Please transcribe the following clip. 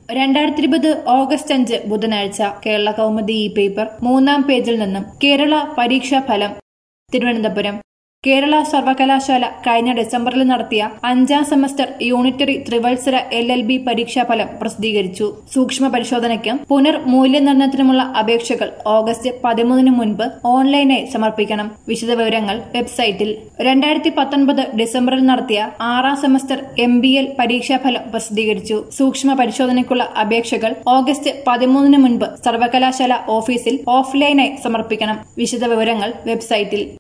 രണ്ടായിരത്തി ഇരുപത് ഓഗസ്റ്റ് അഞ്ച് ബുധനാഴ്ച കേരള കൗമുദി ഈ പേപ്പർ മൂന്നാം പേജിൽ നിന്നും കേരള പരീക്ഷാ ഫലം തിരുവനന്തപുരം കേരള സർവകലാശാല കഴിഞ്ഞ ഡിസംബറിൽ നടത്തിയ അഞ്ചാം സെമസ്റ്റർ യൂണിറ്ററി ത്രിവത്സര എൽ എൽ ബി പരീക്ഷാഫലം പ്രസിദ്ധീകരിച്ചു സൂക്ഷ്മ പരിശോധനയ്ക്കും പുനർ മൂല്യനിർണ്ണയത്തിനുമുള്ള അപേക്ഷകൾ ഓഗസ്റ്റ് പതിമൂന്നിന് മുൻപ് ഓൺലൈനായി സമർപ്പിക്കണം വിശദവിവരങ്ങൾ വെബ്സൈറ്റിൽ രണ്ടായിരത്തി പത്തൊൻപത് ഡിസംബറിൽ നടത്തിയ ആറാം സെമസ്റ്റർ എം ബി എൽ പരീക്ഷാഫലം പ്രസിദ്ധീകരിച്ചു സൂക്ഷ്മ പരിശോധനയ്ക്കുള്ള അപേക്ഷകൾ ഓഗസ്റ്റ് പതിമൂന്നിന് മുൻപ് സർവകലാശാല ഓഫീസിൽ ഓഫ്ലൈനായി സമർപ്പിക്കണം വിശദവിവരങ്ങൾ വെബ്സൈറ്റിൽ